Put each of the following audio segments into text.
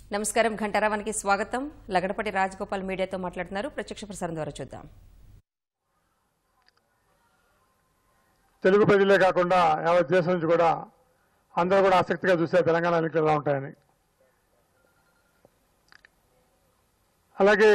నమస్కారం ఘంటారావానికి స్వాగతం లగడపటి రాజగోపాల్ మీడియాతో మాట్లాడుతున్నారు ప్రత్యక్ష ప్రసారం ద్వారా చూద్దాం తెలుగు ప్రజలే కాకుండా యావత్ దేశం నుంచి కూడా అందరూ కూడా ఆసక్తిగా చూసే తెలంగాణ ఎన్నికలు ఎలా ఉంటాయని అలాగే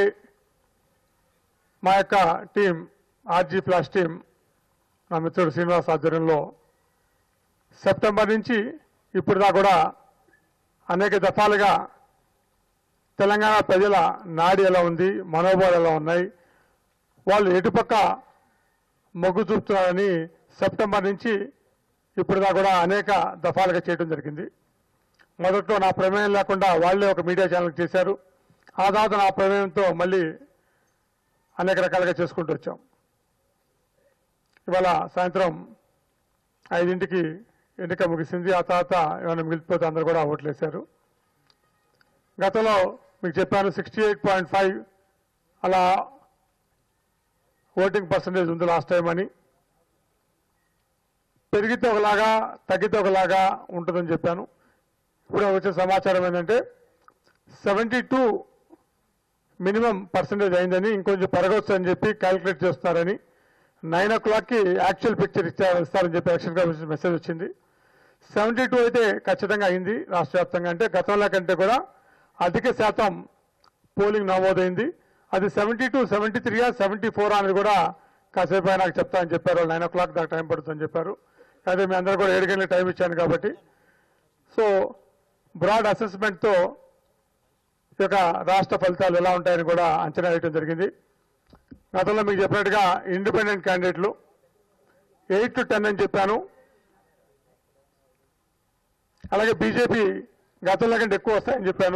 మా యొక్క టీం ఆర్జీ ఫ్లాష్ టీం నా మిత్రుడు శ్రీనివాస్ ఆధ్వర్యంలో సెప్టెంబర్ నుంచి ఇప్పుడు దాకా కూడా అనేక దఫాలుగా తెలంగాణ ప్రజల నాడి ఎలా ఉంది మనోభావాలు ఎలా ఉన్నాయి వాళ్ళు ఎటుపక్క మొగ్గు చూపుతున్నారని సెప్టెంబర్ నుంచి ఇప్పుడు దాకా కూడా అనేక దఫాలుగా చేయడం జరిగింది మొదట్లో నా ప్రమేయం లేకుండా వాళ్ళే ఒక మీడియా ఛానల్ చేశారు ఆ తర్వాత నా ప్రమేయంతో మళ్ళీ అనేక రకాలుగా చేసుకుంటూ వచ్చాం ఇవాళ సాయంత్రం ఐదింటికి ఎన్నిక ముగిసింది ఆ తర్వాత ఏమైనా మిగిలిపోతే అందరూ కూడా ఓట్లేశారు గతంలో మీకు చెప్పాను సిక్స్టీ ఎయిట్ పాయింట్ ఫైవ్ అలా ఓటింగ్ పర్సంటేజ్ ఉంది లాస్ట్ టైం అని పెరిగితే ఒకలాగా తగ్గితే ఒకలాగా ఉంటుందని చెప్పాను ఇప్పుడు వచ్చే సమాచారం ఏంటంటే సెవెంటీ టూ మినిమం పర్సంటేజ్ అయిందని ఇంకొంచెం పెరగవచ్చు అని చెప్పి క్యాలిక్యులేట్ చేస్తున్నారని నైన్ ఓ క్లాక్కి యాక్చువల్ పిక్చర్ ఇచ్చారు ఇస్తారని చెప్పి ఎలక్షన్ కమిషన్ మెసేజ్ వచ్చింది సెవెంటీ టూ అయితే ఖచ్చితంగా అయింది రాష్ట్ర వ్యాప్తంగా అంటే గతంలో కంటే కూడా అధిక శాతం పోలింగ్ నమోదైంది అది సెవెంటీ టూ సెవెంటీ త్రీయా సెవెంటీ ఫోర్ అనేది కూడా కాసేపు అయినా నాకు చెప్తా అని చెప్పారు నైన్ ఓ క్లాక్ దాకా టైం పడుతుందని చెప్పారు అదే మీ అందరూ కూడా ఏడు గంటల టైం ఇచ్చాను కాబట్టి సో బ్రాడ్ అసెస్మెంట్తో ఈ యొక్క రాష్ట్ర ఫలితాలు ఎలా ఉంటాయని కూడా అంచనా వేయడం జరిగింది గతంలో మీకు చెప్పినట్టుగా ఇండిపెండెంట్ క్యాండిడేట్లు ఎయిట్ టు టెన్ అని చెప్పాను అలాగే బీజేపీ గతంలో కంటే ఎక్కువ వస్తాయని చెప్పాను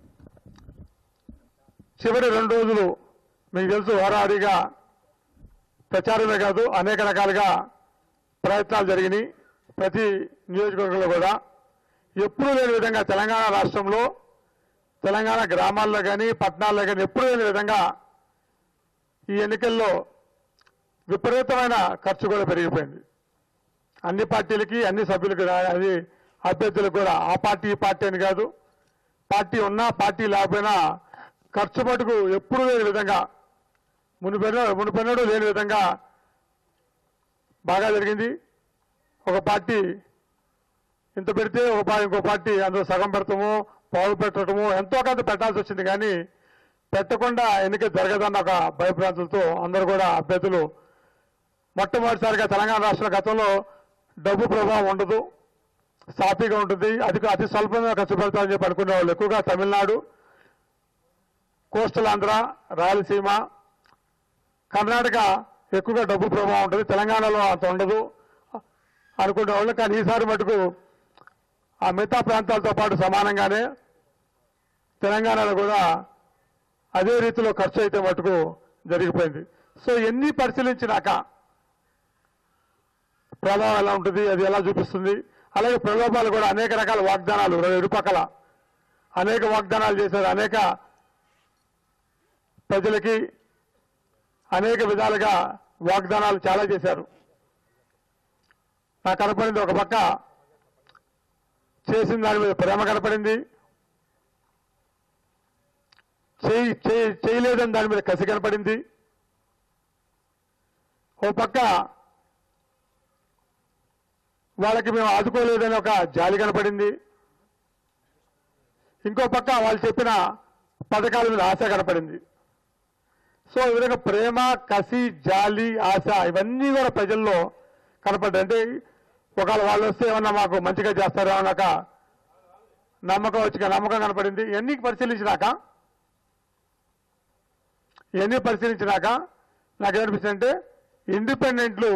చివరి రెండు రోజులు మీకు తెలుసు హోరాహోరీగా ప్రచారమే కాదు అనేక రకాలుగా ప్రయత్నాలు జరిగినాయి ప్రతి నియోజకవర్గంలో కూడా ఎప్పుడూ లేని విధంగా తెలంగాణ రాష్ట్రంలో తెలంగాణ గ్రామాల్లో కానీ పట్టణాల్లో కానీ ఎప్పుడూ లేని విధంగా ఈ ఎన్నికల్లో విపరీతమైన ఖర్చు కూడా పెరిగిపోయింది అన్ని పార్టీలకి అన్ని సభ్యులకి రా- అది అభ్యర్థులకు కూడా ఆ పార్టీ ఈ పార్టీ అని కాదు పార్టీ ఉన్నా పార్టీ లేకపోయినా ఖర్చు మటుకు ఎప్పుడు లేని విధంగా మునిపెన్న మునిపెన్నడూ లేని విధంగా బాగా జరిగింది ఒక పార్టీ ఇంత పెడితే ఒక పా- ఇంకో పార్టీ అందులో సగం పెడతాము పావు పెట్టడము ఎంతో కొంత పెట్టాల్సి వచ్చింది కానీ పెట్టకుండా ఎన్నిక జరగదన్న ఒక భయభ్రాంతులతో అందరూ కూడా అభ్యర్థులు మొట్టమొదటిసారిగా తెలంగాణ రాష్ట్ర గతంలో డబ్బు ప్రభావం ఉండదు సాఫీగా ఉంటుంది అది అతి స్వల్పంగా ఖర్చు పెడతామని చెప్పి అనుకునే వాళ్ళు ఎక్కువగా తమిళనాడు కోస్టల్ ఆంధ్ర రాయలసీమ కర్ణాటక ఎక్కువగా డబ్బు ప్రభావం ఉంటుంది తెలంగాణలో అంత ఉండదు అనుకునే వాళ్ళు కానీ ఈసారి మటుకు ఆ మిగతా ప్రాంతాలతో పాటు సమానంగానే తెలంగాణలో కూడా అదే రీతిలో ఖర్చు అయితే మటుకు జరిగిపోయింది సో ఎన్ని పరిశీలించినాక ప్రభావం ఎలా ఉంటుంది అది ఎలా చూపిస్తుంది అలాగే ప్రలోభాలు కూడా అనేక రకాల వాగ్దానాలు ఇరుపక్కల అనేక వాగ్దానాలు చేశారు అనేక ప్రజలకి అనేక విధాలుగా వాగ్దానాలు చాలా చేశారు నాకు కనపడింది ఒక పక్క చేసిన దాని మీద ప్రేమ కనపడింది చేయి చేయి- చేయలేదని దాని మీద కసి కనపడింది ఓ పక్క వాళ్ళకి మేము ఆదుకోలేదని ఒక జాలి కనపడింది ఇంకో పక్క వాళ్ళు చెప్పిన పథకాల మీద ఆశ కనపడింది సో ఈ విధంగా ప్రేమ కసి జాలి ఆశ ఇవన్నీ కూడా ప్రజల్లో కనపడ్డాయి అంటే ఒకవేళ వాళ్ళు వస్తే ఏమన్నా మాకు మంచిగా చేస్తారో అన్నాక నమ్మకం వచ్చి నమ్మకం కనపడింది ఇవన్నీ పరిశీలించినాక ఇవన్నీ పరిశీలించినాక నాకేమనిపిస్తుంది అంటే ఇండిపెండెంట్లు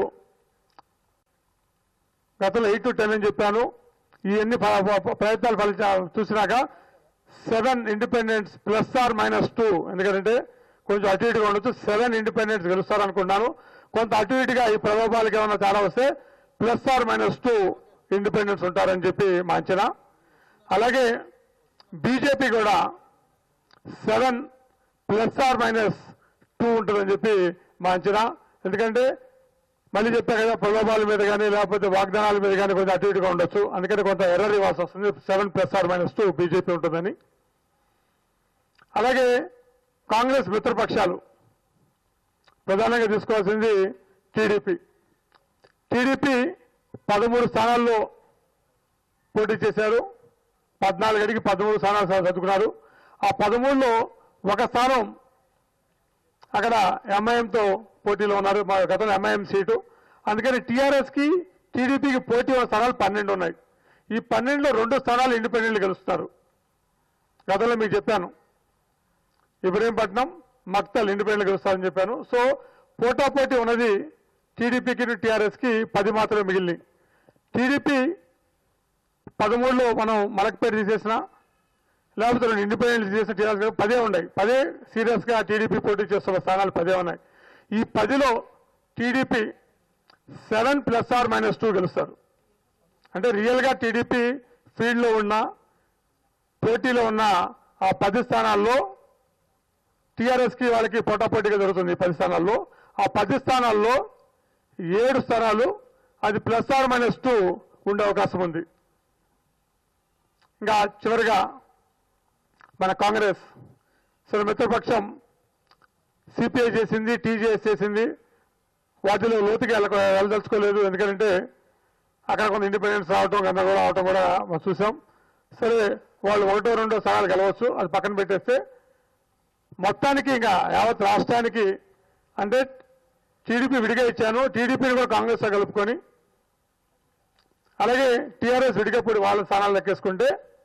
గతంలో ఎయిట్ టు టెన్ అని చెప్పాను ఈ ఎన్ని ఫ- ఫ- ప్రయత్నాలు ఫలిత చూసినాక seven independents plus or minus two ఎందుకంటే కొంచెం అటు ఇటుగా ఉండొచ్చు సెవెన్ ఇండిపెండెంట్స్ గెలుస్తారు అనుకున్నాను కొంత అటు ఇటుగా ఈ ప్రభావాలకు ఏమైనా తేడా వస్తే plus or minus two independents ఉంటారని చెప్పి మా అంచనా అలాగే బీజేపీ కూడా seven plus or minus two ఉంటుందని చెప్పి మా అంచనా ఎందుకంటే మళ్ళీ చెప్పా కదా ప్రలోభాల మీద కానీ లేకపోతే వాగ్దానాల మీద కానీ కొంచెం అటు ఇటుగా ఉండొచ్చు అందుకని కొంత ఎర్రర్ ఇవ్వాల్సి వస్తుంది seven plus or minus two BJP ఉంటుందని అలాగే కాంగ్రెస్ మిత్రపక్షాలు ప్రధానంగా తీసుకోవాల్సింది టీడీపీ టీడీపీ పదమూడు స్థానాల్లో పోటీ చేశారు పద్నాలుగు అడిగి పదమూడు స్థానాలు చదువుకున్నారు ఆ పదమూడులో ఒక స్థానం అక్కడ ఎంఐఎంతో పోటీలో ఉన్నారు మా గతంలో ఎంఐఎం సీటు అందుకని టీఆర్ఎస్కి టీడీపీకి పోటీ ఉన్న స్థానాలు పన్నెండు ఉన్నాయి ఈ పన్నెండులో రెండు స్థానాలు ఇండిపెండెంట్లు గెలుస్తారు గతంలో మీకు చెప్పాను ఇబ్రహీంపట్నం మక్తల్ ఇండిపెండెంట్ గెలుస్తారని చెప్పాను సో పోటాపోటీ ఉన్నది టీడీపీకి టీఆర్ఎస్కి పది మాత్రమే మిగిలినాయి టీడీపీ పదమూడులో మనం మలక్పేట తీసేసిన లేకపోతే రెండు ఇండిపెండెంట్ చేసిన టీఆర్ఎస్ గా పదే ఉన్నాయి పదే సీరియస్గా టీడీపీ పోటీ చేస్తున్న స్థానాలు పదే ఉన్నాయి ఈ పదిలో TDP seven plus or minus two గెలుస్తారు అంటే రియల్గా టీడీపీ ఫీల్డ్లో ఉన్న పోటీలో ఉన్న ఆ పది స్థానాల్లో టీఆర్ఎస్కి వాళ్ళకి పోటాపోటీగా జరుగుతుంది ఈ పది స్థానాల్లో ఆ పది స్థానాల్లో ఏడు స్థానాలు అది ప్లస్ ఆర్ మైనస్ టూ ఉండే అవకాశం ఉంది ఇంకా చివరిగా మన కాంగ్రెస్ సో మిత్రపక్షం సిపిఐ చేసింది టీజేఎస్ చేసింది వాటిలో లోతుకి వెళ్ళ వెళ్ళదలుచుకోలేదు ఎందుకంటే అక్కడ కొంత ఇండిపెండెన్స్ రావటం గందరగోళం అవటం కూడా మనం చూసాం సరే వాళ్ళు ఒకటో రెండో స్థానాలు గెలవచ్చు అది పక్కన పెట్టేస్తే మొత్తానికి ఇంకా యావత్ రాష్ట్రానికి అంటే టీడీపీ విడిగా ఇచ్చాను టీడీపీని కూడా కాంగ్రెస్తో కలుపుకొని అలాగే టీఆర్ఎస్ విడిగా ఇప్పుడు వాళ్ళ స్థానాలు లెక్కేసుకుంటే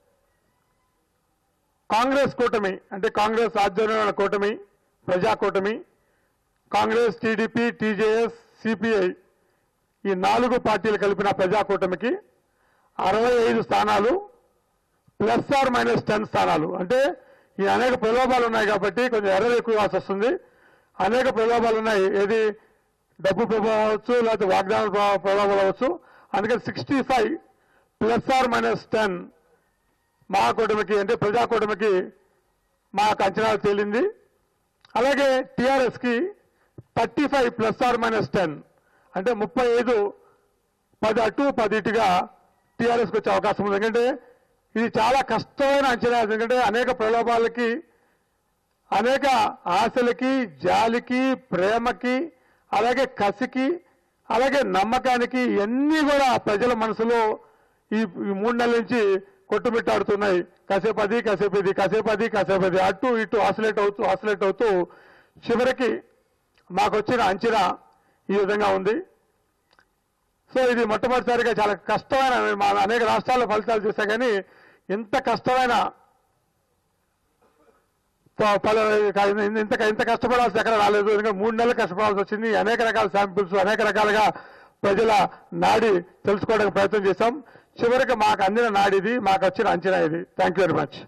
కాంగ్రెస్ కూటమి అంటే కాంగ్రెస్ ఆధ్వర్యంలో కూటమి ప్రజా కూటమి కాంగ్రెస్ టీడీపీ టీజేఎస్ సిపిఐ ఈ నాలుగు పార్టీలు కలిపిన ప్రజా కూటమికి అరవై ఐదు స్థానాలు ప్లస్ ఆర్ మైనస్ టెన్ స్థానాలు అంటే ఈ అనేక ప్రలోభాలు ఉన్నాయి కాబట్టి కొంచెం ఎర్రలు ఎక్కువ ఇవ్వాల్సి వస్తుంది అనేక ప్రలోభాలు ఉన్నాయి ఏది డబ్బు ప్రభావం అవ్వచ్చు లేకపోతే వాగ్దాన ప్రభావ- ప్రలోభాలు అవ్వచ్చు అందుకని sixty five plus or minus ten మహాకూటమికి అంటే ప్రజాకూటమికి మాకు అంచనాలు తేలింది అలాగే టీఆర్ఎస్కి thirty five plus or minus ten అంటే ముప్పై ఐదు పది అటు పది ఇటుగా టీఆర్ఎస్కి వచ్చే అవకాశం ఉంది ఎందుకంటే ఇది చాలా కష్టమైన అంచనా ఎందుకంటే అనేక ప్రలోభాలకి అనేక ఆశలకి జాలికి ప్రేమకి అలాగే కసికి అలాగే నమ్మకానికి ఇవన్నీ కూడా ప్రజల మనసులో ఈ ఈ మూడు నెలల నుంచి కొట్టుమిట్టాడుతున్నాయి కాసేపు అది కాసేపు ఇది కాసేపు అది కాసేపు అది అటు ఇటు ఆసిలేట్ అవుతూ ఆసిలేట్ అవుతూ చివరికి మాకు వచ్చిన అంచనా ఈ విధంగా ఉంది సో ఇది మొట్టమొదటిసారిగా చాలా కష్టమైన మా అనేక రాష్ట్రాల్లో ఫలితాలు చూసా కానీ ఇంత కష్టమైన ప- పలు- ఇంత ఇంత కష్టపడాల్సి ఎక్కడ రాలేదు ఎందుకంటే మూడు నెలలు కష్టపడాల్సి వచ్చింది అనేక రకాల శాంపిల్స్ అనేక రకాలుగా ప్రజల నాడి తెలుసుకోవడానికి ప్రయత్నం చేశాం చివరికి మాకు అందిన నాడిది మాకు వచ్చిన అంచనా ఇది thank you very much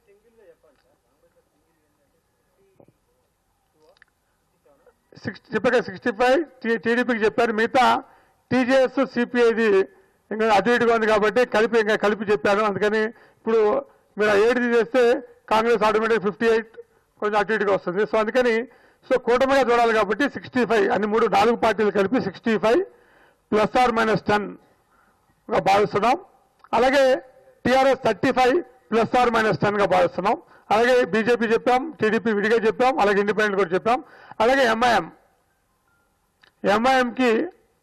six చెప్పాక సిక్స్టీ ఫైవ్ టీడీపీకి చెప్పారు మిగతా టీజేఎస్ సిపిఐది ఇంకా అటు ఇటుగా ఉంది కాబట్టి కలిపి ఇంకా కలిపి చెప్పాను అందుకని ఇప్పుడు మీరు ఆ ఏడు చేస్తే కాంగ్రెస్ ఆటోమేటిక్ ఫిఫ్టీ ఎయిట్ కొంచెం అటు ఇటుగా వస్తుంది సో అందుకని సో కూటమిగా చూడాలి కాబట్టి సిక్స్టీ ఫైవ్ అన్ని మూడు నాలుగు పార్టీలు కలిపి sixty five plus or minus ten గా భావిస్తున్నాం అలాగే TRS thirty five plus or minus ten గా భావిస్తున్నాం అలాగే బీజేపీ చెప్పాం టీడీపీ విడిగా చెప్పాం అలాగే ఇండిపెండెంట్ కూడా చెప్పాం అలాగే ఎంఐఎం ఎంఐఎంకి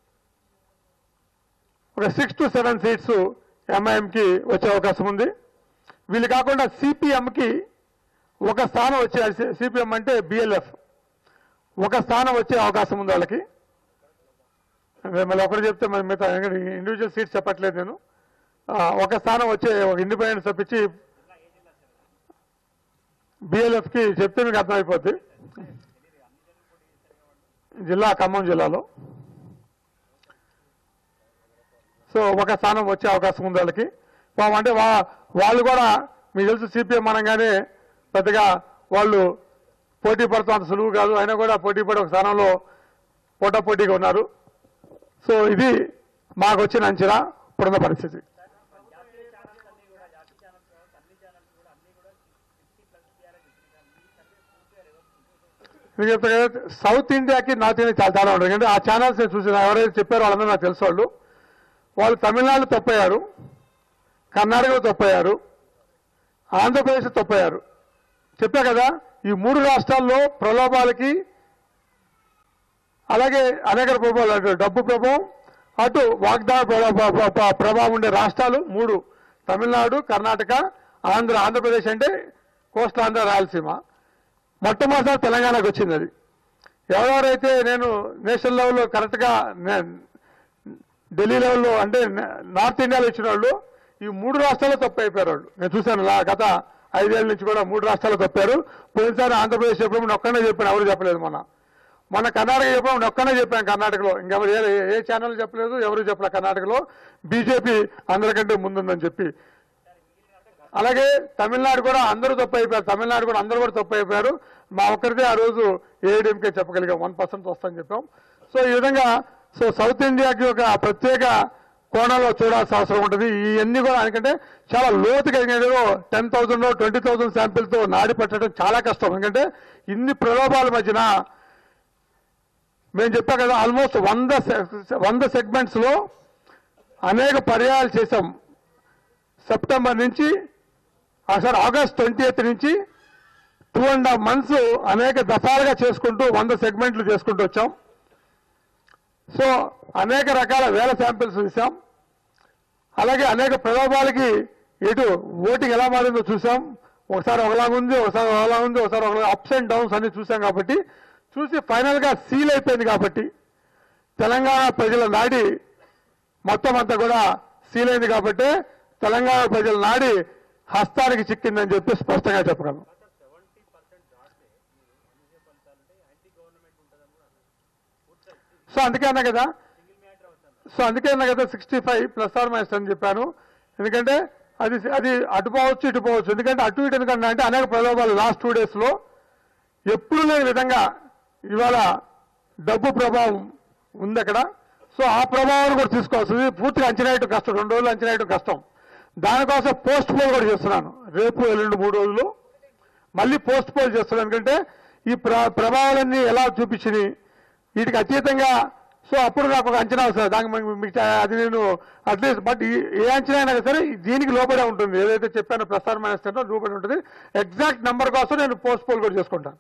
ఒక సిక్స్ టు సెవెన్ సీట్స్ ఎంఐఎంకి వచ్చే అవకాశం ఉంది వీళ్ళు కాకుండా సిపిఎంకి ఒక స్థానం వచ్చే సిపిఎం అంటే బిఎల్ఎఫ్ ఒక స్థానం వచ్చే అవకాశం ఉంది వాళ్ళకి అదే మళ్ళీ ఒకటి చెప్తే మరి మిగతా ఇండివిజువల్ సీట్స్ చెప్పట్లేదు నేను ఆ, ఒక స్థానం వచ్చే ఒక ఇండిపెండెన్స్ తప్పించి బిఎల్ఎఫ్ కి చెప్తే మీకు అర్థమైపోద్ది జిల్లా ఖమ్మం జిల్లాలో సో ఒక స్థానం వచ్చే అవకాశం ఉంది వాళ్ళకి పాపం అంటే వా- వాళ్ళు కూడా మీకు తెలుసు సిపిఎం అనగానే పెద్దగా వాళ్ళు పోటీ పడతాం అంత సులువు కాదు అయినా కూడా పోటీ పడి ఒక స్థానంలో పోటాపోటీగా ఉన్నారు సో ఇది మాకు వచ్చిన అంచనా ఇప్పుడున్న పరిస్థితి నేను చెప్తా కదా సౌత్ ఇండియాకి నార్త్ ఇండియా చాలా తేడా ఉంటుంది ఎందుకంటే ఆ ఛానల్స్ నేను చూసిన ఎవరైతే చెప్పారో వాళ్ళందరూ నాకు తెలుసు వాళ్ళు వాళ్ళు తమిళనాడు తప్పయ్యారు కర్ణాటకలో తప్పయ్యారు ఆంధ్రప్రదేశ్ తప్పయ్యారు చెప్పా కదా ఈ మూడు రాష్ట్రాల్లో ప్రలోభాలకి అలాగే అనేక ప్రభావాలు అటు డబ్బు ప్రభావం అటు వాగ్దాన ప్రభా- ప్రభా- ప్రభా- ప్రభావం ఉండే రాష్ట్రాలు మూడు తమిళనాడు కర్ణాటక ఆంధ్ర ఆంధ్రప్రదేశ్ అంటే కోస్టల్ ఆంధ్ర రాయలసీమ మొట్టమొదటిసారి తెలంగాణకు వచ్చింది అది ఎవరెవరైతే నేను నేషనల్ లెవెల్లో కరెక్ట్గా నే- ఢిల్లీ లెవెల్లో అంటే న- నార్త్ ఇండియాలో ఇచ్చిన వాళ్ళు ఈ మూడు రాష్ట్రాల్లో తప్పు అయిపోయారు వాళ్ళు నేను చూశాను లా- గత ఐదేళ్ల నుంచి కూడా మూడు రాష్ట్రాల్లో తప్పారు పోయినసారి ఆంధ్రప్రదేశ్ చెప్పినప్పుడు నేను ఒక్కనే చెప్పాను ఎవరు చెప్పలేదు మొన్న మొన్న కర్ణాటక చెప్పినప్పుడు నేను ఒక్కనే చెప్పాను కర్ణాటకలో ఇంకెవరు ఏ ఏ ఛానల్ చెప్పలేదు ఎవరు చెప్పలేదు కర్ణాటకలో బీజేపీ అందరికంటే ముందుందని చెప్పి అలాగే తమిళనాడు కూడా అందరూ తప్పు అయిపోయారు తమిళనాడు కూడా అందరూ కూడా తప్పు అయిపోయారు మా ఒక్కరిదే ఆ రోజు ఏఐడిఎంకే చెప్పగలిగాం వన్ పర్సెంట్ వస్తుందని చెప్పాం సో ఈ విధంగా సో సౌత్ ఇండియాకి ఒక ప్రత్యేక కోణంలో చూడాల్సిన అవసరం ఉంటుంది ఇవన్నీ కూడా ఎందుకంటే చాలా లోతుగా ఎందుకంటే టెన్ థౌసండ్ ట్వంటీ థౌసండ్ శాంపిల్తో నాడి పెట్టడం చాలా కష్టం ఎందుకంటే ఇన్ని ప్రలోభాల మధ్యన మేము చెప్పాం కదా ఆల్మోస్ట్ వంద సె- వంద సెగ్మెంట్స్ లో అనేక పర్యాయాలు చేశాం సెప్టెంబర్ నుంచి సార్ ఆగస్ట్ ట్వంటీ ఎయిత్ నుంచి టూ అండ్ హాఫ్ మంత్స్ అనేక దఫాలుగా చేసుకుంటూ వంద సెగ్మెంట్లు చేసుకుంటూ వచ్చాం సో అనేక రకాల వేల శాంపిల్స్ తీసాం అలాగే అనేక ప్రలోభాలకి ఎటు ఓటింగ్ ఎలా మారిందో చూసాం ఒకసారి ఒకలాగా ఉంది ఒకసారి ఒకలా ఉంది ఒకసారి ఒకలా అప్స్ అండ్ డౌన్స్ అన్ని చూసాం కాబట్టి చూసి ఫైనల్ గా సీల్ అయిపోయింది కాబట్టి తెలంగాణ ప్రజల నాడి మొత్తం అంతా కూడా సీల్ అయింది కాబట్టి తెలంగాణ ప్రజల నాడి హస్తానికి చిక్కిందని చెప్పి స్పష్టంగా చెప్పగలను సో అందుకే అన్నా కదా సో అందుకే అన్నా కదా sixty five plus or minus అని చెప్పాను ఎందుకంటే అది అది అటు పోవచ్చు ఇటు పోవచ్చు ఎందుకంటే అటు ఇటు ఎందుకంటే అంటే అనేక ప్రలోభాలు లాస్ట్ టూ డేస్ లో ఎప్పుడు లేని విధంగా ఇవాళ డబ్బు ప్రభావం ఉంది అక్కడ సో ఆ ప్రభావాన్ని కూడా తీసుకోవాల్సింది పూర్తిగా అంచనా వేయటం కష్టం రెండు రోజులు అంచనా వేయటం కష్టం దానికోసం పోస్ట్ పోల్ కూడా చేస్తున్నాను రేపు ఎల్లుండి మూడు రోజులు మళ్ళీ పోస్ట్ పోల్ చేస్తున్నాను ఎందుకంటే ఈ ప్ర ప్రభావాలన్నీ ఎలా చూపించినాయి వీటికి అతీతంగా సో అప్పుడు నాకు ఒక అంచనా వస్తుంది దానికి మీకు- మీకు అది నేను అట్లీస్ట్ బట్ ఈ- ఏ అంచనా అయినా సరే దీనికి లోపడే ఉంటుంది ఏదైతే చెప్పానో ప్రసారం మైనస్ లోపడి ఉంటుంది ఎగ్జాక్ట్ నెంబర్ కోసం నేను పోస్ట్ పోల్ కూడా చేసుకుంటాను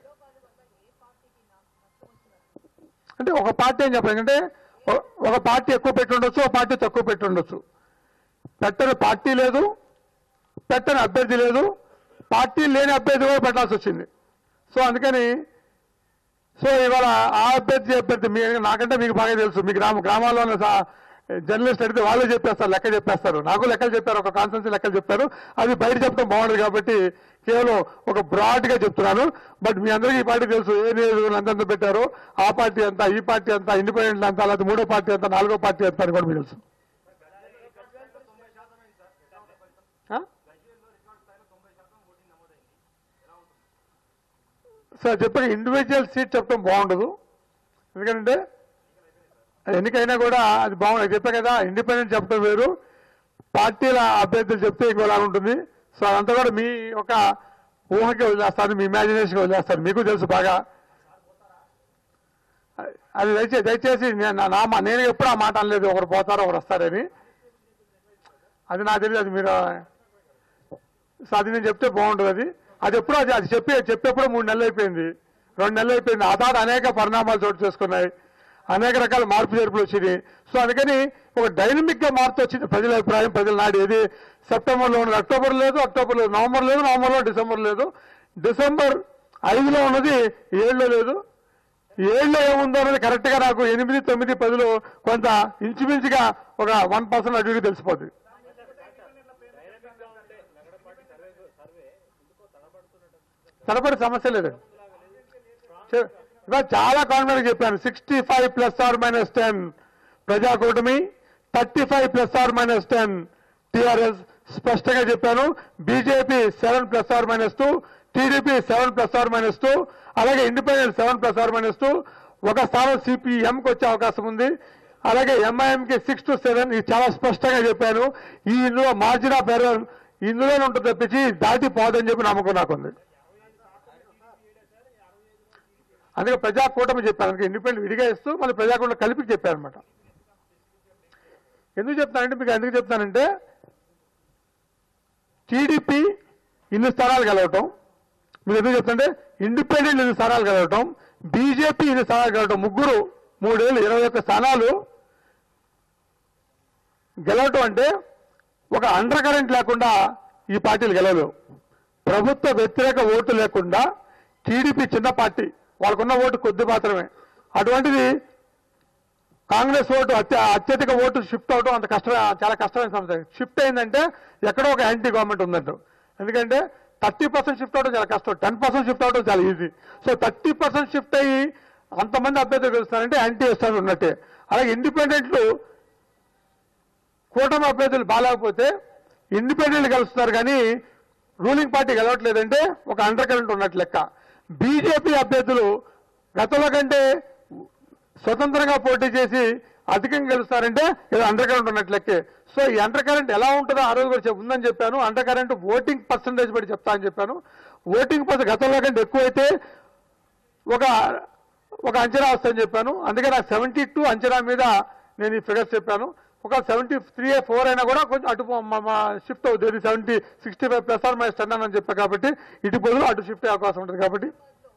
అంటే ఒక పార్టీ అని చెప్పాను అంటే ఒ- ఒక పార్టీ ఎక్కువ పెట్టి ఉండొచ్చు ఒక పార్టీ తక్కువ పెట్టి ఉండొచ్చు పెట్టని పార్టీ లేదు పెట్టని అభ్యర్థి లేదు పార్టీ లేని అభ్యర్థి కూడా పెట్టాల్సి వచ్చింది సో అందుకని సో ఇవాళ ఆ అభ్యర్థి అభ్యర్థి మీ నాకంటే మీకు బాగా తెలుసు మీ గ్రామ గ్రామాల్లో ఉన్న సా- జర్నలిస్ట్ అడిగితే వాళ్ళే చెప్పేస్తారు లెక్క చెప్పేస్తారు నాకు లెక్కలు చెప్పారు ఒక కాన్సెన్సీ లెక్కలు చెప్పారు అది బయట చెప్పడం బాగుండదు కాబట్టి కేవలం ఒక బ్రాడ్ గా చెప్తున్నాను బట్ మీ అందరికీ ఈ పార్టీ తెలుసు ఏ నియోజకవర్గం ఎంతెంత పెట్టారు ఆ పార్టీ ఎంత ఈ పార్టీ ఎంత ఇండిపెండెంట్ ఎంత లేదా మూడో పార్టీ ఎంత నాలుగో పార్టీ ఎంత అని కూడా మీకు తెలుసు ఆ? సార్ చెప్పిన ఇండివిజువల్ సీట్ చెప్పడం బాగుండదు ఎందుకంటే ఎన్నికైనా కూడా అది బాగుంది చెప్పా కదా ఇండిపెండెంట్ చెప్పడం వేరు పార్టీల అభ్యర్థులు చెప్తే ఇంకోలా ఉంటుంది సో అదంతా కూడా మీ ఒక ఊహకి వదిలేస్తాను మీ ఇమాజినేషన్కి వదిలేస్తాను మీకు తెలుసు బాగా అది దయచేసి దయచేసి నేను నా- నా మా- నేను ఎప్పుడు ఆ మాట అనలేదు ఒకరు పోతారు ఒకరు వస్తారని అది నాకు తెలియదు అది మీరు సో అది నేను చెప్తే బాగుంటుంది అది అది ఎప్పుడు అది అది చెప్పి చెప్పేప్పుడు మూడు నెలలు అయిపోయింది రెండు నెలలు అయిపోయింది ఆ తర్వాత అనేక పరిణామాలు చోటు చేసుకున్నాయి అనేక రకాల మార్పు చేర్పులు వచ్చినాయి సో అందుకని ఒక డైనమిక్ గా మార్పు వచ్చింది ప్రజల అభిప్రాయం ప్రజల నాడు ఏది సెప్టెంబర్ లో ఉన్నది అక్టోబర్ లేదు అక్టోబర్ లేదు నవంబర్ లేదు నవంబర్ లో డిసెంబర్ లేదు డిసెంబర్ ఐదులో ఉన్నది ఏడులో లేదు ఏళ్ళలో ఏముందో అనేది కరెక్ట్ గా నాకు ఎనిమిది తొమ్మిది పదిలో కొంత ఇంచుమించుగా ఒక వన్ పర్సెంట్ అటు ఇటు తెలిసిపోతుంది తలపడి సమస్య లేదండి చే- ఇవాళ చాలా కాన్ఫిడెంట్ చెప్పాను sixty five plus or minus ten Praja Kutami thirty five plus or minus ten TRS స్పష్టంగా చెప్పాను BJP seven plus or minus two TDP seven plus or minus two అలాగే independent seven plus or minus two ఒక స్థానం సిపిఎంకి వచ్చే అవకాశం ఉంది అలాగే ఎంఐఎంకి six to seven ఇది చాలా స్పష్టంగా చెప్పాను ఈ ఇందులో మార్జిన్ ఆఫ్ ఎర్రర్ ఇందులోనే ఉంటుంది తప్పించి దాటి పోదని చెప్పి నమ్మకం నాకుంది అందుకే ప్రజాకూటమి చెప్పాను అందుకే ఇండిపెండెంట్ విడిగా ఇస్తూ మళ్ళీ ప్రజాకూటమి కలిపి చెప్పాను అనమాట ఎందుకు చెప్తానంటే మీకు ఎందుకు చెప్తానంటే టీడీపీ ఇన్ని స్థానాలు గెలవటం మీరు ఎందుకు చెప్తుంటే ఇండిపెండెంట్ ఎన్ని స్థానాలు గెలవటం బీజేపీ ఎన్ని స్థానాలు గెలవటం ముగ్గురు మూడేళ్ళు ఇరవై ఒక్క స్థానాలు గెలవటం అంటే ఒక అండర్ కరెంట్ లేకుండా ఈ పార్టీలు గెలవలేవు ప్రభుత్వ వ్యతిరేక ఓటు లేకుండా టీడీపీ చిన్న పార్టీ వాళ్ళకున్న ఓటు కొద్ది మాత్రమే అటువంటిది కాంగ్రెస్ ఓటు అత్య అత్యధిక ఓటు షిఫ్ట్ అవడం అంత కష్టమే చాలా కష్టమైన సమస్య షిఫ్ట్ అయిందంటే ఎక్కడో ఒక యాంటీ గవర్నమెంట్ ఉందంట ఎందుకంటే థర్టీ పర్సెంట్ షిఫ్ట్ అవడం చాలా కష్టం టెన్ పర్సెంట్ షిఫ్ట్ అవడం చాలా easy so thirty percent shift అయ్యి అంతమంది అభ్యర్థులు గెలుస్తారంటే యాంటీ వేస్తారు ఉన్నట్టే అలాగే ఇండిపెండెంట్లు కూటమి అభ్యర్థులు బాగాలేకపోతే ఇండిపెండెంట్ గెలుస్తున్నారు కానీ రూలింగ్ పార్టీ గెలవట్లేదంటే ఒక అండర్ కరెంట్ ఉన్నట్టు లెక్క బీజేపీ అభ్యర్థులు గతంలో కంటే స్వతంత్రంగా పోటీ చేసి అధికంగా గెలుస్తారంటే ఇది అండర్ కరెంట్ ఉన్నట్టు లెక్కే సో ఈ అండర్ కరెంట్ ఎలా ఉంటుందో ఆ రోజు కూడా చెప్ ఉందని చెప్పాను అండర్ కరెంట్ ఓటింగ్ పర్సంటేజ్ బట్టి చెప్తా అని చెప్పాను ఓటింగ్ పర్సెంట్ గతంలో కంటే ఎక్కువైతే ఒక ఒక అంచనా వస్తుందని చెప్పాను అందుకే నాకు సెవెంటీ టూ అంచనా మీద నేను ఈ ఫిగర్స్ చెప్పాను ఒక సెవెంటీ త్రీ ఫోర్ అయినా కూడా కొంచెం అటు షిఫ్ట్ అవుతుంది seventy sixty five plus or minus ten అని చెప్పా కాబట్టి ఇటు బదులు అటు షిఫ్ట్ అయ్యే అవకాశం ఉంటుంది కాబట్టి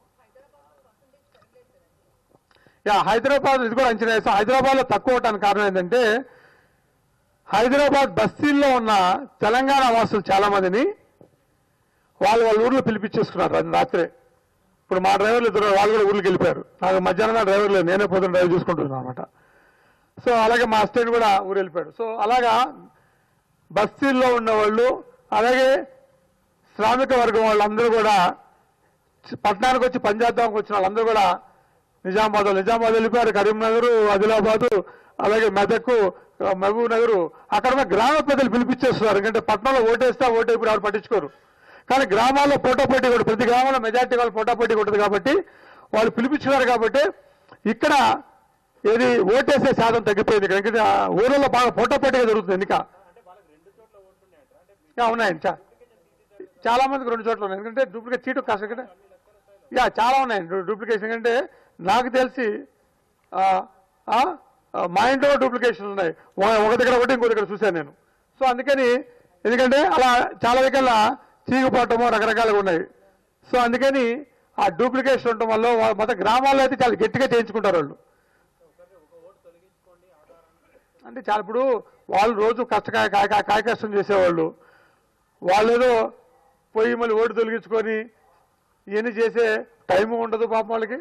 యా హైదరాబాద్ ఇది కూడా అంచనా వేస్తాం హైదరాబాద్ లో తక్కువ అవటానికి కారణం ఏంటంటే హైదరాబాద్ బస్తీల్లో ఉన్న తెలంగాణ వాసులు చాలా మందిని వాళ్ళు వాళ్ళ ఊర్లో పిలిపించేసుకున్నారు అది రాత్రే ఇప్పుడు మా డ్రైవర్లు ఇద్దరు వాళ్ళు కూడా ఊర్లోకి వెళ్ళిపోయారు నాకు మధ్యాహ్నం డ్రైవర్ లేదు నేనే పొద్దున డ్రైవ్ చేసుకుంటున్నాను అనమాట సో అలాగే మా అసిస్టెంట్ కూడా ఊరు వెళ్ళిపోయాడు సో అలాగా బస్తీల్లో ఉన్నవాళ్ళు అలాగే శ్రామిక వర్గం వాళ్ళందరూ కూడా పట్టణానికి వచ్చి పనిచేద్దానికి వచ్చిన వాళ్ళందరూ కూడా నిజామాబాద్ నిజామాబాద్ వెళ్ళిపోయారు కరీంనగర్ ఆదిలాబాద్ అలాగే మెదక్ మహబూబ్ నగర్ అక్కడ ఉన్న గ్రామ పెద్దలు పిలిపించేస్తున్నారు ఎందుకంటే పట్టణంలో ఓటేస్తా ఓటే ఇప్పుడు ఎవరు పట్టించుకోరు కానీ గ్రామాల్లో పోటాపోటీ కూడా ప్రతి గ్రామంలో మెజార్టీ వాళ్ళు పోటాపోటీ ఉంటుంది కాబట్టి వాళ్ళు పిలిపించున్నారు కాబట్టి ఇక్కడ ఏది ఓటేసే శాతం తగ్గిపోయింది ఇక్కడ ఎందుకంటే ఆ ఊళ్ళలో బాగా పోటాపోటీగా జరుగుతుంది ఎన్నిక యా, ఉన్నాయండి చా చాలా మందికి రెండు చోట్ల ఉన్నాయి ఎందుకంటే డూప్లికేట్ సీటు కాస్త ఇక్కడ యా చాలా ఉన్నాయి డూప్లికేషన్ అంటే నాకు తెలిసి ఆ, ఆ, ఆ, మా ఇంట్లో డూప్లికేషన్ ఉన్నాయి ఒక- ఒక దగ్గర ఒకటి ఇంకో దగ్గర చూశాను నేను సో అందుకని ఎందుకంటే అలా చాలా దగ్గర చీగిపోవటము రకరకాలుగా ఉన్నాయి సో అందుకని ఆ డూప్లికేషన్ ఉండటం వల్ల వా- మొత్తం గ్రామాల్లో అయితే చాలా గట్టిగా చేయించుకుంటారు వాళ్ళు అంటే చాలా ఇప్పుడు వాళ్ళు రోజు కష్టకాయ కాయ కాయ- కాయ కష్టం చేసేవాళ్ళు వాళ్ళు ఏదో పోయి మళ్ళీ ఓటు తొలగించుకొని ఇవన్నీ చేసే టైం ఉండదు పాపం వాళ్ళకి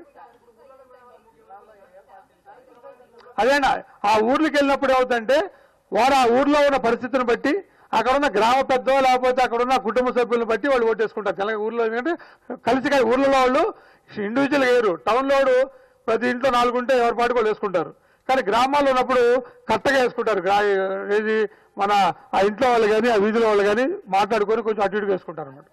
అదేనా ఆ ఊర్లోకి వెళ్ళినప్పుడు ఏమవుతుందంటే వారు ఆ ఊర్లో ఉన్న పరిస్థితిని బట్టి అక్కడ ఉన్న గ్రామ పెద్ద లేకపోతే అక్కడ ఉన్న కుటుంబ సభ్యులను బట్టి వాళ్ళు ఓటేసుకుంటారు తెలంగాణ ఊర్లో ఎందుకంటే కలిసి కలిసి ఊర్లలో వాళ్ళు ఇండివిజువల్ వేరు టౌన్లో వాడు ప్రతి ఇంట్లో నాలుగు ఉంటే ఎవరి పాటు వాళ్ళు వేసుకుంటారు కానీ గ్రామాల్లో ఉన్నప్పుడు కరెక్ట్గా వేసుకుంటారు గ్రా ఏది మన ఆ ఇంట్లో వాళ్ళు కానీ ఆ వీధిలో వాళ్ళు కానీ మాట్లాడుకొని కొంచెం అటు ఇటుగా వేసుకుంటారు అన్నమాట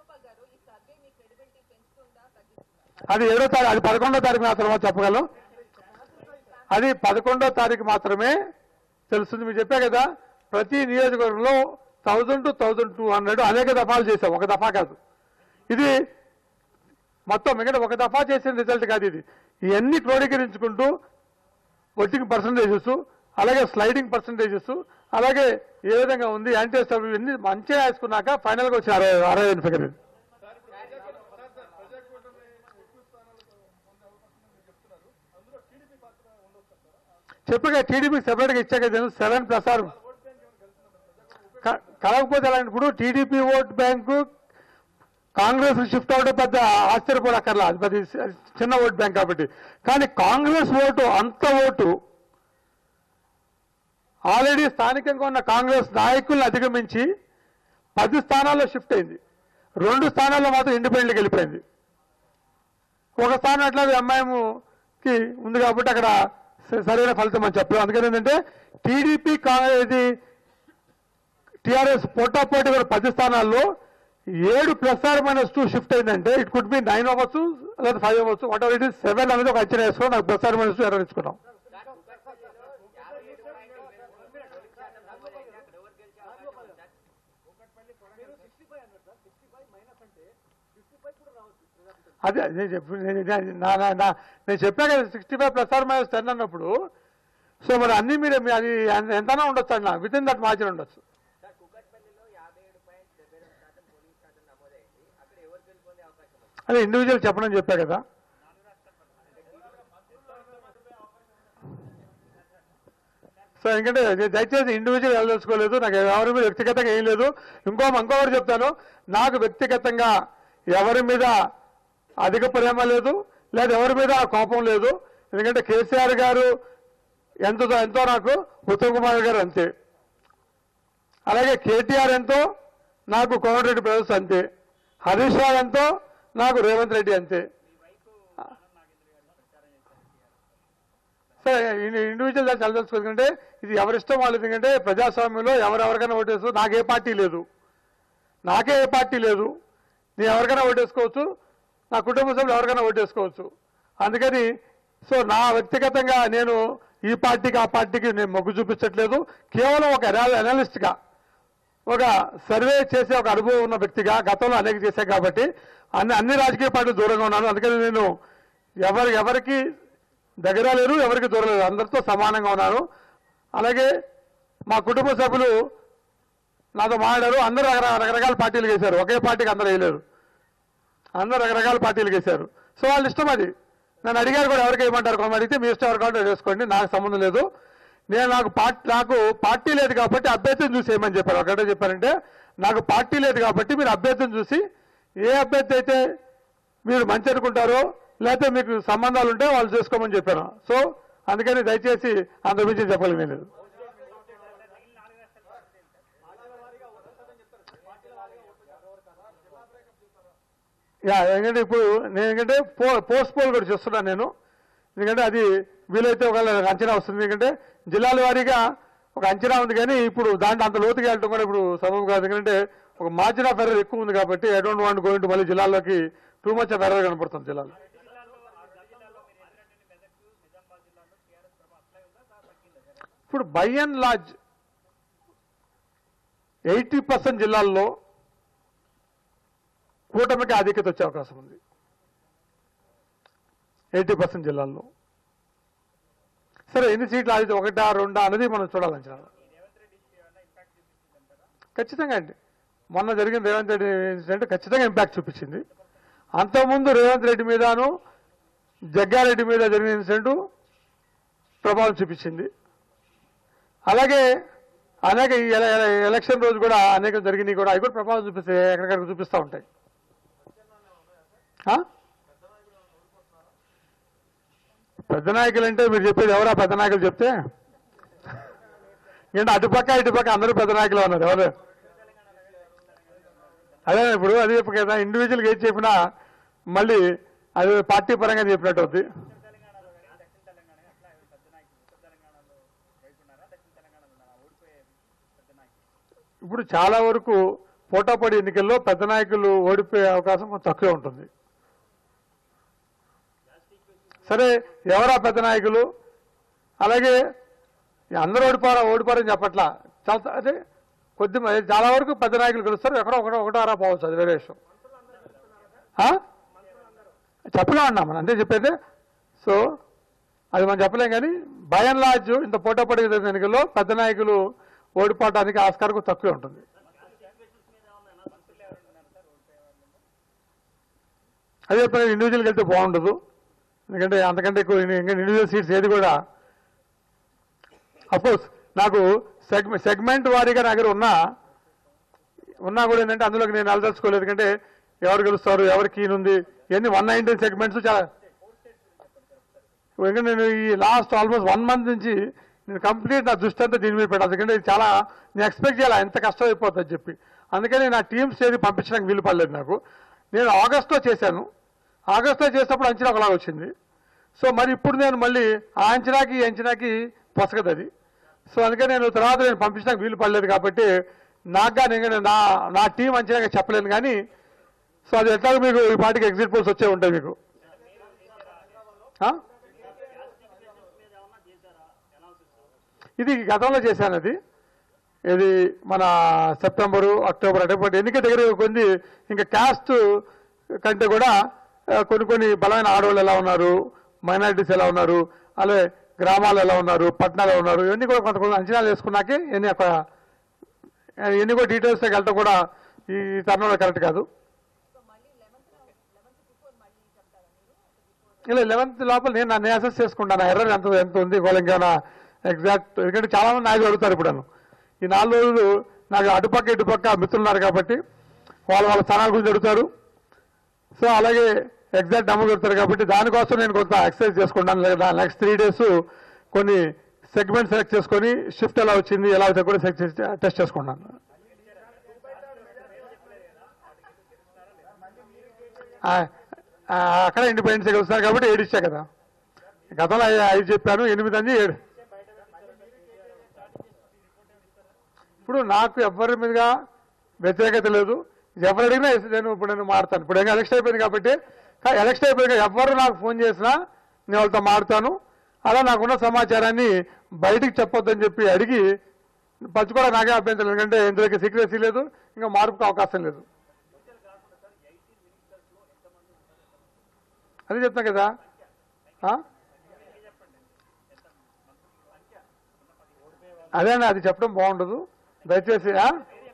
అది ఏడో తారీఖు అది పదకొండో తారీఖు మాత్రమే చెప్పగలం అది పదకొండో తారీఖు మాత్రమే తెలుస్తుంది మీరు చెప్పే కదా ప్రతి నియోజకవర్గంలో thousand to thousand two hundred అనేక దఫాలు చేశాం ఒక దఫా కాదు ఇది మొత్తం మిగతా ఒక దఫా చేసిన రిజల్ట్ కాదు ఇది ఇవన్నీ క్రోడీకరించుకుంటూ వోటింగ్ పర్సంటేజెస్ అలాగే స్లైడింగ్ పర్సంటేజెస్ అలాగే ఏ విధంగా ఉంది యాంటీ ఇవన్నీ మంచిగా వేసుకున్నాక ఫైనల్గా వచ్చి అరవై అరవై ఐదు ఫిగర్ ఇది చెప్పగా టీడీపీకి సెపరేట్గా ఇచ్చాక సెవెన్ ప్లస్ ఆర్ క- కలగకపోతే ఎలా అంటే ఇప్పుడు TDP vote bank Congress shift అవడం పెద్ద ఆశ్చర్యపోనక్కర్లా అది పెద్ద చిన్న ఓట్ బ్యాంక్ కాబట్టి కానీ కాంగ్రెస్ ఓటు అంత ఓటు ఆల్రెడీ స్థానికంగా ఉన్న కాంగ్రెస్ నాయకుల్ని అధిగమించి పది స్థానాల్లో షిఫ్ట్ అయింది రెండు స్థానాల్లో మాత్రం ఇండిపెండెంట్కి వెళ్ళిపోయింది ఒక స్థానం అట్లా ఎంఐఎంకి ఉంది కాబట్టి అక్కడ స- సరైన ఫలితం అని చెప్పలేదు అందుకని ఏంటంటే టీడీపీ ఇది టీఆర్ఎస్ పోటాపోటీ కూడా పది స్థానాల్లో ఏడు plus or minus two shift అయిందంటే ఇట్ కుడ్ బి నైన్ అవ్వచ్చు లేదా ఫైవ్ అవ్వచ్చు whatever it is seven అనేది ఒక అంచనా వేసుకుని నాకు plus or minus two error ఇచ్చుకున్నాం అదే నేను చెప్పు నేను నేను- నా- నా- నా- నేను చెప్పా కదా sixty five plus or minus ten అన్నప్పుడు సో మరి అన్ని మీరు మీ- అది ఎంతనా ఉండొచ్చు అన్న విత్ ఇన్ దట్ మార్జిన్ ఉండొచ్చు అదే ఇండివిజువల్ చెప్పనని చెప్పా కదా సో ఎందుకంటే నేను దయచేసి ఇండివిజువల్ వెళ్ళదలుచుకోలేదు నాకు ఎవరి మీద వ్యక్తిగతంగా ఏం లేదు ఇంకో ఇంకొకటి చెప్తాను నాకు వ్యక్తిగతంగా ఎవరి మీద అధిక ప్రేమ లేదు లేదా ఎవరి మీద కోపం లేదు ఎందుకంటే కేసీఆర్ గారు ఎంతో ఎంతో నాకు ఉత్తమ్ కుమార్ గారు అంతే అలాగే కేటీఆర్ ఎంతో నాకు కోమటిరెడ్డి ప్రవేశ్ అంతే హరీష్ రావు ఎంతో నాకు రేవంత్ రెడ్డి అంతే సరే ఇండివిజువల్ దాన్ని చదవదలుచుకుంటే ఇది ఎవరిష్టం వాళ్ళు ఎందుకంటే ప్రజాస్వామ్యంలో ఎవరెవరికైనా ఓటేసు నాకే పార్టీ లేదు నాకే ఏ పార్టీ లేదు నేను ఎవరికైనా ఓటేసుకోవచ్చు నా కుటుంబ సభ్యులు ఎవరికైనా ఓటేసుకోవచ్చు అందుకని సో నా వ్యక్తిగతంగా నేను ఈ పార్టీకి ఆ పార్టీకి నేను మొగ్గు చూపించట్లేదు కేవలం ఒక అనలిస్ట్గా ఒక సర్వే చేసే ఒక అనుభవం ఉన్న వ్యక్తిగా గతంలో అనేక చేశాను కాబట్టి అన్ని అన్ని రాజకీయ పార్టీలు దూరంగా ఉన్నాను అందుకని నేను ఎవరు ఎవరికి దగ్గర లేరు ఎవరికి దూరం లేరు అందరితో సమానంగా ఉన్నాను అలాగే మా కుటుంబ సభ్యులు నాతో మాట్లాడారు అందరూ రకర- రకరకాల పార్టీలు వేశారు ఒకే పార్టీకి అందరూ వేయలేరు అందరూ రకరకాల పార్టీలు వేశారు సో వాళ్ళ ఇష్టం అది నన్ను అడిగారు కూడా ఎవరికి ఏమంటారు కొంత అడిగితే మీ ఇష్టం ఎవరు కావాలంటే వేసుకోండి నాకు సంబంధం లేదు నేను నాకు పార్టీ నాకు పార్టీ లేదు కాబట్టి అభ్యర్థిని చూసి ఏమని చెప్పారు ఒకటే చెప్పారంటే నాకు పార్టీ లేదు కాబట్టి మీరు అభ్యర్థిని చూసి ఏ అభ్యర్థి అయితే మీరు మంచి అనుకుంటారో లేకపోతే మీకు సంబంధాలు ఉంటే వాళ్ళు చేసుకోమని చెప్పాను సో అందుకని దయచేసి అంత మించి చెప్పగలిగిన లేదు యా ఎందుకంటే ఇప్పుడు నేను ఎందుకంటే పో పోస్ట్ పోల్ కూడా చేస్తున్నాను నేను ఎందుకంటే అది వీలైతే ఒకవేళ అంచనా వస్తుంది ఎందుకంటే జిల్లాల వారీగా ఒక అంచనా ఉంది కానీ ఇప్పుడు దాంట్లో అంత లోతుగా వెళ్ళటం కూడా ఇప్పుడు సబబు కాదు ఎందుకంటే ఒక మార్జిన్ ఆఫ్ ఎర్రర్ ఎక్కువ ఉంది కాబట్టి I don't want going to మళ్ళీ జిల్లాల్లోకి టూ మచ్ ఆఫ్ ఎర్రర్ కనపడుతుంది జిల్లాలో ఇప్పుడు by and large eighty percent జిల్లాల్లో కూటమికి ఆధిక్యత వచ్చే అవకాశం ఉంది ఎయిటీ పర్సెంట్ జిల్లాల్లో సరే ఎన్ని సీట్లు ఆదిత్య ఒకటా రెండా అనేది మనం చూడాలంచనా ఖచ్చితంగా అండి మొన్న జరిగిన రేవంత్ రెడ్డి ఇన్సిడెంట్ ఖచ్చితంగా ఇంపాక్ట్ చూపించింది అంతకుముందు రేవంత్ రెడ్డి మీదను జగ్గారెడ్డి మీద జరిగిన ఇన్సిడెంట్ ప్రభావం చూపించింది అలాగే అనేక ఈ ఎల- ఎల- ఎలక్షన్ రోజు కూడా అనేక జరిగినాయి కూడా అవి కూడా ప్రభావం చూపిస్తాయి ఎక్కడికక్కడ చూపిస్తూ ఉంటాయి ఆ? పెద్ద నాయకులు అంటే మీరు చెప్పేది ఎవరా పెద్ద నాయకులు చెప్తే ఏంటి అటుపక్క ఇటుపక్క అందరూ పెద్ద నాయకులు ఉన్నారు ఎవరు అదే ఇప్పుడు అది చెప్పు కదా ఇండివిజువల్గా ఏది చెప్పినా మళ్ళీ అది పార్టీ పరంగా చెప్పినట్టు అవుతుంది ఇప్పుడు చాలా వరకు పోటాపడి ఎన్నికల్లో పెద్ద నాయకులు ఓడిపోయే అవకాశం కొంచెం తక్కువే ఉంటుంది సరే ఎవరా పెద్ద నాయకులు అలాగే అందరూ ఓడిపోరా ఓడిపోరని చెప్పట్లా చాలా అదే కొద్ది మంది- చాలా వరకు పెద్ద నాయకులు గెలుస్తారు ఎక్కడో ఒకటో ఒకటో అరా పోవచ్చు అది వేరే విషయం ఆ? చెప్పలేం అన్నా మనం అంతే చెప్పేది సో అది మనం చెప్పలేం కానీ బై అండ్ లార్జ్ ఇంత పోటాపడి జరిగిన ఎన్నికల్లో పెద్ద నాయకులు ఓడిపోవడానికి ఆస్కారం తక్కువే ఉంటుంది అదే చెప్పిన ఇండివిజువల్కి వెళ్తే బాగుండదు ఎందుకంటే అంతకంటే ఎక్కువ ఇండివిజువల్ సీట్స్ ఏది కూడా అఫ్కోర్స్ నాకు సెగ్మె సెగ్మెంట్ వారీగా నా దగ్గర ఉన్నా ఉన్నా కూడా ఏంటంటే అందులోకి నేను వెళ్ళదలుచుకోలేదు ఎందుకంటే ఎవరు గెలుస్తారు ఎవరికి ఈయనుంది ఇవన్నీ వన్ నైన్టీన్ సెగ్మెంట్స్ చాలా ఎందుకంటే నేను ఈ లాస్ట్ ఆల్మోస్ట్ వన్ మంత్ నుంచి నేను కంప్లీట్ నా దృష్టి అంతా దీని మీద పెట్టాను ఎందుకంటే ఇది చాలా నేను ఎక్స్పెక్ట్ చేయాలి ఎంత కష్టం అయిపోతుందని చెప్పి అందుకని నా టీమ్స్ ఏది పంపించడానికి వీలు పడలేదు నాకు నేను ఆగస్టులో చేశాను ఆగస్టులో చేసినప్పుడు అంచనా ఒకలాగా వచ్చింది సో మరి ఇప్పుడు నేను మళ్ళీ ఆ అంచనాకి ఈ అంచనాకి పొసగదు అది సో అందుకని నేను తర్వాత నేను పంపించడానికి వీలు పడలేదు కాబట్టి నాకు కానీ ఇంకా నా నా టీం అంచనాగా చెప్పలేను కానీ సో అది ఎట్లా మీకు ఈ పాటికి ఎగ్జిట్ పోల్స్ వచ్చే ఉంటాయి మీకు ఆ? ఇది గతంలో చేశాను అది ఇది మన సెప్టెంబరు అక్టోబర్ అంటే బట్ ఎన్నిక దగ్గర కొంది ఇంకా క్యాస్ట్ కంటే కూడా ఆ, కొన్ని కొన్ని బలమైన ఆడవాళ్ళు ఎలా ఉన్నారు మైనారిటీస్ ఎలా ఉన్నారు అలాగే గ్రామాలు ఎలా ఉన్నారు పట్టణాలు ఎలా ఉన్నారు ఇవన్నీ కూడా కొంత కొంత అంచనాలు వేసుకున్నాకే ఎన్ని ఒక ఎన్ని కూడా డీటెయిల్స్లోకి వెళ్ళటం కూడా ఈ తరుణంలో కరెక్ట్ కాదు ఇలా లెవెన్త్ లోపల నేను నన్ను అసెస్ చేసుకుంటాను ఎర్రర్ ఎంత ఎంత ఉంది వాళ్ళకి ఇంకేమైనా ఎగ్జాక్ట్ ఎందుకంటే చాలా మంది నాకు అడుగుతారు ఇప్పుడు నన్ను ఈ నాలుగు రోజులు నాకు అటుపక్క ఇటుపక్క మిత్రులు ఉన్నారు కాబట్టి వాళ్ళు వాళ్ళ స్థానాల గురించి అడుగుతారు సో అలాగే ఎగ్జాక్ట్ నెంబర్ కొడతారు కాబట్టి దానికోసం నేను కొంత ఎక్సర్సైజ్ చేసుకుంటాను లేదా నెక్స్ట్ త్రీ డేస్ కొన్ని సెగ్మెంట్ సెలెక్ట్ చేసుకొని షిఫ్ట్ ఎలా వచ్చింది ఎలా వచ్చింది కూడా టెస్ట్ చేసుకుంటాను ఆ, ఆ, అక్కడ ఇండిపెండెన్స్ గెలుస్తున్నారు కాబట్టి ఏడు ఇచ్చా కదా గతంలో ఐ- ఐదు చెప్పాను ఎనిమిది అని ఏడు ఇప్పుడు నాకు ఎవరి మీదుగా వ్యతిరేకత లేదు ఎవరు అడిగినా నేను ఇప్పుడు నేను మాడతాను ఇప్పుడు ఏం ఎలక్షన్ అయిపోయింది కాబట్టి కా- ఎలక్షన్ అయిపోయింది ఎవరు నాకు ఫోన్ చేసినా నేను వాళ్ళతో మాడతాను అలా నాకున్న సమాచారాన్ని బయటికి చెప్పొద్దని చెప్పి అడిగి పంచుకోవడం నాకే అభ్యంతరం లేదు. ఎందుకంటే ఇందులోకి సీక్రెసీ లేదు ఇంకా మార్పుకు అవకాశం లేదు అదే చెప్తా కదా ఆ? అదేనా అది చెప్పడం బాగుండదు దయచేసి ఆ?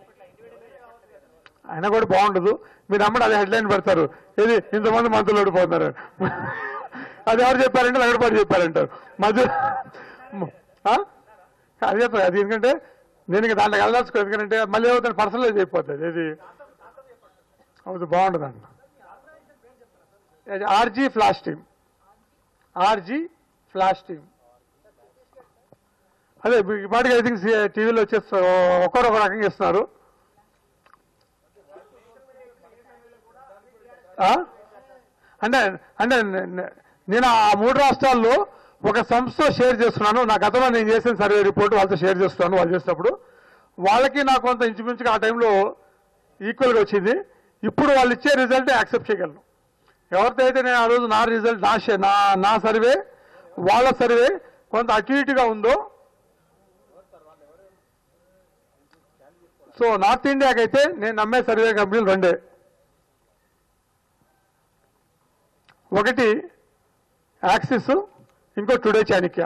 అయినా కూడా బాగుండదు మీరు అమ్మడు అదే హెడ్లైన్ పెడతారు ఇది ఇంతమంది మంత్రులు ఓడిపోతున్నారు అది ఎవరు చెప్పారంటే లగడపాటి చెప్పారంటారు మధ్య ఆ? అది చెప్తారు అది ఎందుకంటే నేను ఇంకా దాంట్లో వెళ్ళదలుచుకో ఎందుకంటే మళ్ళీ ఏమవుతుంది పర్సనలైజ్ అయిపోతుంది ఇది అవుతుంది బాగుండదు అన్న RG flash team RG flash team అదే ఈ పాటికి ఐ థింక్ టీవీలో వచ్చేస్తారు ఒకరు ఒక రకంగా ఇస్తున్నారు ఆ? అంటే అంటే నే- నే- నేను ఆ మూడు రాష్ట్రాల్లో ఒక సంస్థ షేర్ చేస్తున్నాను నా గతంలో నేను చేసిన సర్వే రిపోర్ట్ వాళ్ళతో షేర్ చేస్తున్నాను వాళ్ళు చేసినప్పుడు వాళ్ళకి నాకు కొంత ఇంచుమించుగా ఆ టైంలో ఈక్వల్గా వచ్చింది ఇప్పుడు వాళ్ళు ఇచ్చే రిజల్ట్ యాక్సెప్ట్ చేయగలను ఎవరితో అయితే నేను ఆ రోజు నా రిజల్ట్ నా షే- నా నా సర్వే వాళ్ళ సర్వే కొంత అటు ఇటుగా ఉందో సో నార్త్ ఇండియాకైతే నేను నమ్మే సర్వే కంపెనీలు రెండే ఒకటి యాక్సిస్ ఇంకో టుడే చాణిక్య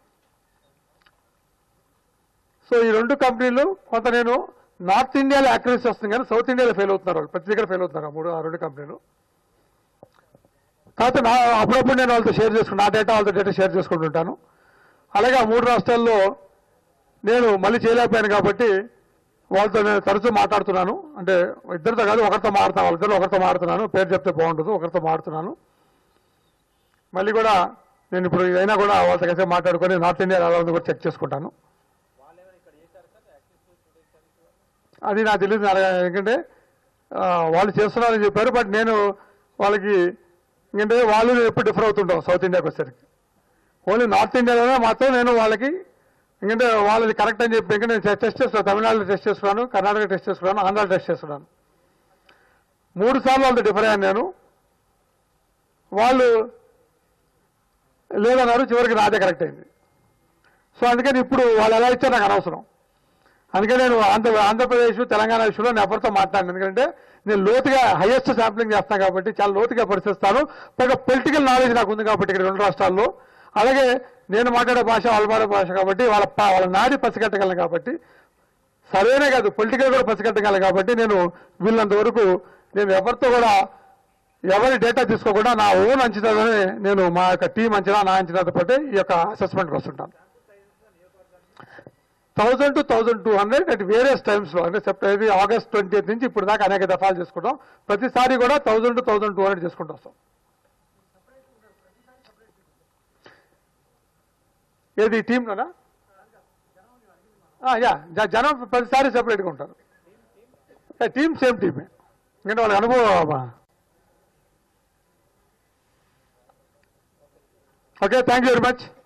సో ఈ రెండు కంపెనీలు కొంత నేను నార్త్ ఇండియాలో యాక్యురసీ వస్తుంది కానీ సౌత్ ఇండియాలో ఫెయిల్ అవుతున్నారు వాళ్ళు ప్రతి దగ్గర ఫెయిల్ అవుతున్నారు ఆ మూడు ఆ రెండు కంపెనీలు కాకపోతే నా అప్పుడప్పుడు నేను వాళ్ళతో షేర్ చేసుకుంటాను నా డేటా వాళ్ళతో డేటా షేర్ చేసుకుంటుంటాను అలాగే ఆ మూడు రాష్ట్రాల్లో నేను మళ్ళీ చేయలేకపోయాను కాబట్టి వాళ్ళతో నేను తరచూ మాట్లాడుతున్నాను అంటే ఇద్దరితో కాదు ఒకరితో మాడుతాను వాళ్ళిద్దరు ఒకరితో మాడుతున్నాను పేరు చెప్తే బాగుండదు ఒకరితో మాడుతున్నాను మళ్ళీ కూడా నేను ఇప్పుడు ఇదైనా కూడా వాళ్ళతో కలిసి మాట్లాడుకొని నార్త్ ఇండియా ఎలా ఉందో కూడా చెక్ చేసుకుంటాను అది నాకు తెలియదు అడగ- ఎందుకంటే ఆ, వాళ్ళు చేస్తున్నారని చెప్పారు బట్ నేను వాళ్ళకి ఎందుకంటే వాళ్ళు ఎప్పుడు డిఫర్ అవుతుంటాం సౌత్ ఇండియాకి వచ్చేసరికి ఓన్లీ నార్త్ ఇండియాలోనే మాత్రం నేను వాళ్ళకి ఎందుకంటే వాళ్ళది కరెక్ట్ అని చెప్పి ఇంకా నేను టెస్ట్ చేస్తున్నాను తమిళనాడులో టెస్ట్ చేస్తున్నాను కర్ణాటక టెస్ట్ చేస్తున్నాను ఆంధ్రాలో టెస్ట్ చేస్తున్నాను మూడు సార్లు వాళ్ళతో డిఫర్ అయ్యాను నేను వాళ్ళు లేదన్నారు చివరికి నాదే కరెక్ట్ అయింది సో అందుకని ఇప్పుడు వాళ్ళు ఎలా ఇచ్చారు నాకు అనవసరం అందుకే నేను ఆంధ్ర ఆంధ్రప్రదేశ్ తెలంగాణ విషయంలో నేను ఎవరితో మాట్లాడాను ఎందుకంటే నేను లోతుగా హైయెస్ట్ శాంప్లింగ్ చేస్తాను కాబట్టి చాలా లోతుగా పరిశీలిస్తాను పైగా పొలిటికల్ నాలెడ్జ్ నాకు ఉంది కాబట్టి ఇక్కడ రెండు రాష్ట్రాల్లో అలాగే నేను మాట్లాడే భాష వాళ్ళ మాట్లాడే భాష కాబట్టి వాళ్ళ ప- వాళ్ళ నాడి పసిగట్టగలను కాబట్టి సరైన కాదు పొలిటికల్ కూడా పసిగట్టగలను కాబట్టి నేను వీళ్ళంత వరకు నేను ఎవరితో కూడా ఎవరి డేటా తీసుకోకుండా నా ఓన్ అంచనాలోనే నేను మా యొక్క టీం అంచనా నా అంచనాతో పాటు ఈ యొక్క అసెస్మెంట్కి వస్తుంటాను thousand to thousand two hundred at various టైమ్స్లో అంటే సెప్టెంబర్ ఆగస్ట్ ట్వంటీ నుంచి ఇప్పుడు దాకా అనేక దఫాలు చేసుకుంటాం ప్రతిసారి కూడా thousand to thousand two hundred చేసుకుంటూ వస్తాం ఏది టీంలోనా యా జ- జనం ప్రతిసారి సెపరేట్గా ఉంటారు టీం సేమ్ టీమే ఎందుకంటే వాళ్ళ అనుభవం okay thank you very much